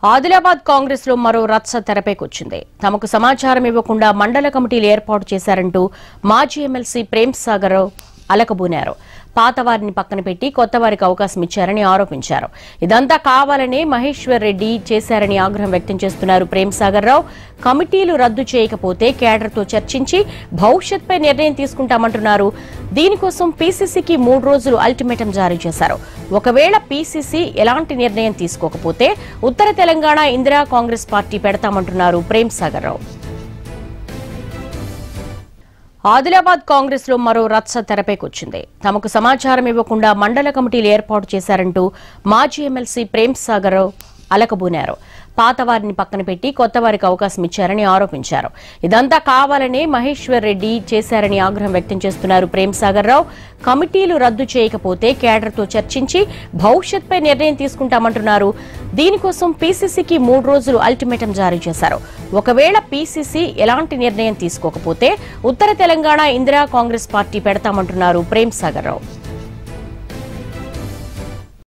ఆదిలాబాద్ కాంగ్రెస్ లో మరో రచ్చ తెరపైకొచ్చింది తమకు సమాచారం ఇవ్వకుండా మండల కమిటీలు ఏర్పాటు చేశారంటూ మాజీ ఎమ్మెల్సీ ప్రేమ్ సాగర్ అలకబూనారు పాత వారిని పక్కన పెట్టి కొత్త వారికి అవకాశం ఇచ్చారని ఆరోపించారు ఇదంతా కావాలనే మహేశ్వర్ రెడ్డి చేశారని ఆగ్రహం వ్యక్తం చేస్తున్నారు ప్రేమ్ సాగర్ రావు కమిటీలు రద్దు చేయకపోతే కేడర్తో చర్చించి భవిష్యత్పై నిర్ణయం తీసుకుంటామంటున్నారు దీనికోసం పీసీసీకి మూడు రోజులు అల్టిమేటం జారీ చేశారు ఒకవేళ పీసీసీ ఎలాంటి నిర్ణయం తీసుకోకపోతే ఉత్తర తెలంగాణ ఇందిరా కాంగ్రెస్ పార్టీ పెడతామంటున్నారు ప్రేమ్ సాగర్ రావు ఆదిలాబాద్ కాంగ్రెస్ లో మరో రచ్చ తెరపైకొచ్చింది తమకు సమాచారం ఇవ్వకుండా మండల కమిటీలు ఏర్పాటు చేశారంటూ మాజీ ఎమ్మెల్సీ ప్రేమ్ సాగర్ అలకబూనారు పాత వారిని పక్కన పెట్టి కొత్త వారికి అవకాశం ఇచ్చారని ఆరోపించారు ఇదంతా కావాలనే మహేశ్వర్ రెడ్డి చేశారని ఆగ్రహం వ్యక్తం చేస్తున్నారు ప్రేమ్ సాగర్ రావు కమిటీలు రద్దు చేయకపోతే కేడర్తో చర్చించి భవిష్యత్పై నిర్ణయం తీసుకుంటామంటున్నారు దీనికోసం పీసీసీకి మూడు రోజులు అల్టిమేటం జారీ చేశారు ఒకవేళ పీసీసీ ఎలాంటి నిర్ణయం తీసుకోకపోతే ఉత్తర తెలంగాణ ఇందిరా కాంగ్రెస్ పార్టీ పెడతామంటున్నారు ప్రేమ్ సాగర్ రావు